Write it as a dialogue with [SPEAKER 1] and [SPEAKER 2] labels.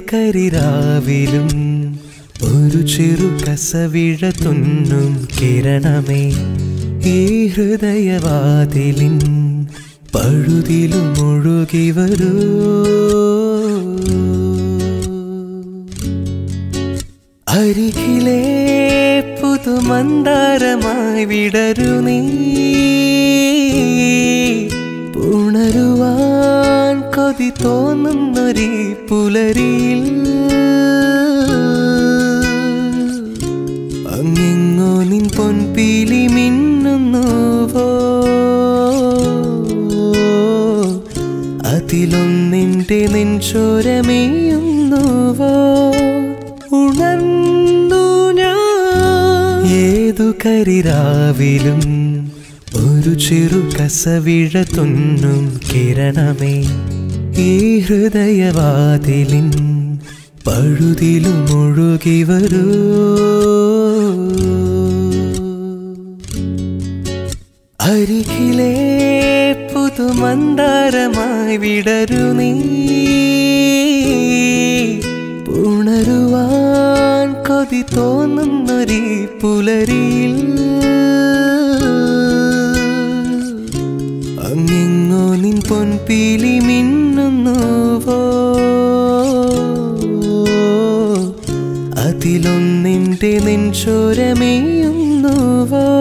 [SPEAKER 1] കരിരാവിലും ഒരു ചെറു കസവിഴ തുന്നും കിരണമേ ഈ ഹൃദയവാതിലിൻ പഴുതിലും ഒഴുകി വരൂ അരികിലെ പുതുമന്താരമായി വിടരു നീ ഉണരുവാൻ കൊതി തോന്നുന്നൊരീ പുലരിയിൽ അങ്ങിങ്ങോ നിൻ പൊൻപീലി മിന്നുന്നുവോ അതിലൊന്നിൻ്റെ നെഞ്ചോരമേയുന്നുവോ ഉണർന്നു ഞാൻ ഏതു കരിരാവിലും ഒരു ചെറു കസവിഴ തുന്നും കിരണമേ ഈ ഹൃദയവാതിലിൻ പഴുതിലും ഒഴുകി വരൂ അരികിലെ പുതുമന്താരമായി വിടരു നീ ഉണരുവാൻ കൊതി തോന്നുന്നൊരീ പുലരിയിൽ അങ്ങിങ്ങോ നിൻ പൊൻപീലി മിന്നുന്നുവോ അതിലൊന്നിൻ്റെ നെഞ്ചോരമേയുന്നുവോ